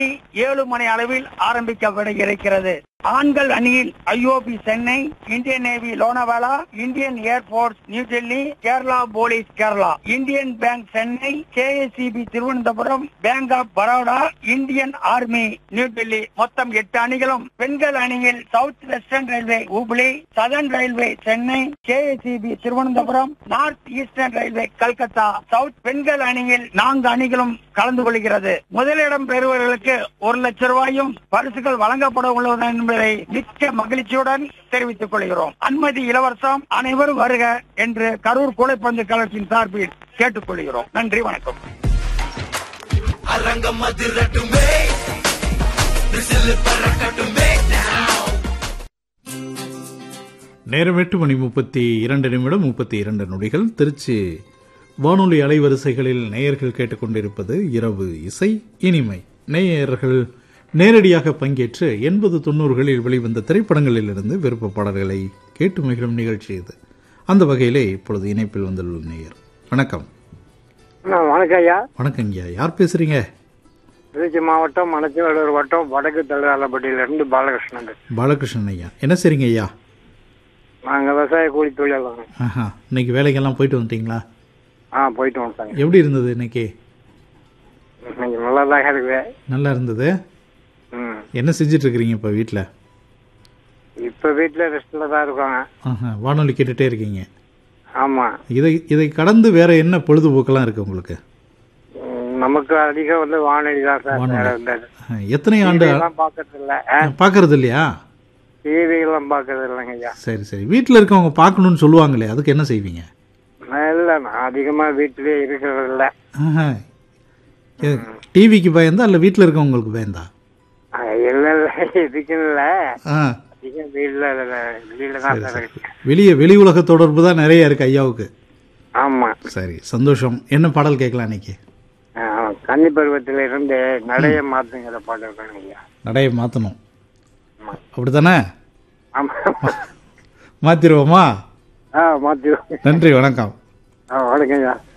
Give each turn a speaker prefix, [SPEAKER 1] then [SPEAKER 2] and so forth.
[SPEAKER 1] ஏழு மணி அளவில் ஆரம்பிக்கப்பட இருக்கிறது ஆண்கள் அணியில் IOB Chennai Indian navy Lonavala Indian air force New Delhi Kerala police Kerala Indian bank Chennai KSCB Thiruvananthapuram bank of Baroda Indian army New Delhi மொத்தம் எட்டு அணிகளும் பெண்கள் அணியில் south western railway Hubli southern railway Chennai KSCB Thiruvananthapuram north eastern railway Calcutta south பெண்கள் அணியில் நான்கு அணிகளும் கலந்து கொள்கிறது முதலிடம் பெறுபவர்களுக்கு ஒரு லட்சம் ரூபாயும் பரிசுகள் வழங்கப்பட உள்ளது என்பதை மிக்க மகிழ்ச்சியுடன் தெரிவித்துக் கொள்கிறோம் அனுமதி இலவசம் அனைவரும் வருக என்று கரூர் கூடைப்பந்து கழகத்தின் சார்பில் கேட்டுக் கொள்கிறோம் நன்றி வணக்கம்
[SPEAKER 2] அரங்கம் அதிரட்டுமே விசில் பறக்கட்டுமே
[SPEAKER 3] நேரம் எட்டு மணி முப்பத்தி இரண்டு நிமிடம் முப்பத்தி இரண்டு நொடிகள் திருச்சி வானொலி அலைவரிசைகளில் நேயர்கள் கேட்டுக்கொண்டிருப்பது இரவு இசை இனிமை நேயர்கள் நேரடியாக பங்கேற்று எண்பது தொண்ணூறுகளில் வெளிவந்த திரைப்படங்களிலிருந்து விருப்ப பாடல்களை கேட்டு மகிழும் நிகழ்ச்சி இது அந்த வகையிலே இப்பொழுது இணைப்பில் வந்துள்ள நேயர் வணக்கம்
[SPEAKER 4] வணக்கம் ஐயா
[SPEAKER 3] வணக்கங்கய்யா யார் பேசுறீங்க
[SPEAKER 4] திருச்சி மாவட்டம் மணச்சநல்லூர் வட்டம் வடக்கு தள்ளாலப்பட்டியிலிருந்து பாலகிருஷ்ணன்
[SPEAKER 3] பாலகிருஷ்ணன் ஐயா என்ன செய்றீங்க ஐயா
[SPEAKER 4] நாங்கள் விவசாய கூலி தொழிலாளர்
[SPEAKER 3] ஆஹா இன்னைக்கு வேலைக்கெல்லாம் போயிட்டு வந்துட்டீங்களா
[SPEAKER 4] ஆ போயிட்டு வந்துட்டாங்க
[SPEAKER 3] எப்படி இருந்தது இன்னைக்கு
[SPEAKER 4] இன்னைக்கு நல்லா தான் இருக்குது
[SPEAKER 3] நல்லா இருந்தது
[SPEAKER 4] ம்
[SPEAKER 3] என்ன செஞ்சுட்டு இருக்கிறீங்க இப்போ வீட்டில்
[SPEAKER 4] இப்போ வீட்டில் ரெஸ்ட்டில் தான் இருக்காங்க
[SPEAKER 3] ஆஹா, வானொலி கேட்டுட்டே இருக்கீங்க
[SPEAKER 4] ஆமாம்
[SPEAKER 3] இதை இதை கடந்து வேற என்ன பொழுதுபோக்கெல்லாம் இருக்கு உங்களுக்கு
[SPEAKER 4] நமக்கு அதிகம் வந்து வானொலி தான் சார்
[SPEAKER 3] வானொலி.
[SPEAKER 4] வேற இருந்தது
[SPEAKER 3] ஆஹ், எத்தனை ஆண்டு
[SPEAKER 4] எல்லாம் பார்க்கறது இல்லை
[SPEAKER 3] பார்க்கறது இல்லையா
[SPEAKER 4] டிவி எல்லாம் பார்க்கறது இல்லைங்க ஐயா
[SPEAKER 3] சரி சரி வீட்டில் இருக்கவங்க பார்க்கணும்னு சொல்லுவாங்களே அதுக்கு என்ன செய்வீங்க
[SPEAKER 4] இல்லை நான் அதிகமாக வீட்டிலேயே இருக்கிறது இல்லை
[SPEAKER 3] ஆஹா. எ- டிவிக்கு பயந்தா இல்லை வீட்டில் இருக்கவங்களுக்கு பயந்தா
[SPEAKER 4] இல்லை இல்லை இதுக்குன்னு இல்லை
[SPEAKER 3] ஆ
[SPEAKER 4] அதிகம் வீட்டில் வெளியில் தான் சார் இருக்கு
[SPEAKER 3] வெளியே வெளி உலக தொடர்பு தான் நிறைய இருக்கு ஐயாவுக்கு
[SPEAKER 4] ஆமாம்
[SPEAKER 3] சரி சந்தோஷம் என்ன பாடல் கேட்கலாம் இன்னைக்கு
[SPEAKER 4] கன்னி பருவத்தில் இருந்து நடைய மாத்துங்கிற பாட்டு இருக்காங்க ஐயா
[SPEAKER 3] நடைய மாற்றணும் அப்படித்தானே
[SPEAKER 4] ஆமா
[SPEAKER 3] மாத்திருவோமா
[SPEAKER 4] ஆ மாத்திடுவோம்
[SPEAKER 3] நன்றி வணக்கம்
[SPEAKER 4] ஆ வணக்கம் ஐயா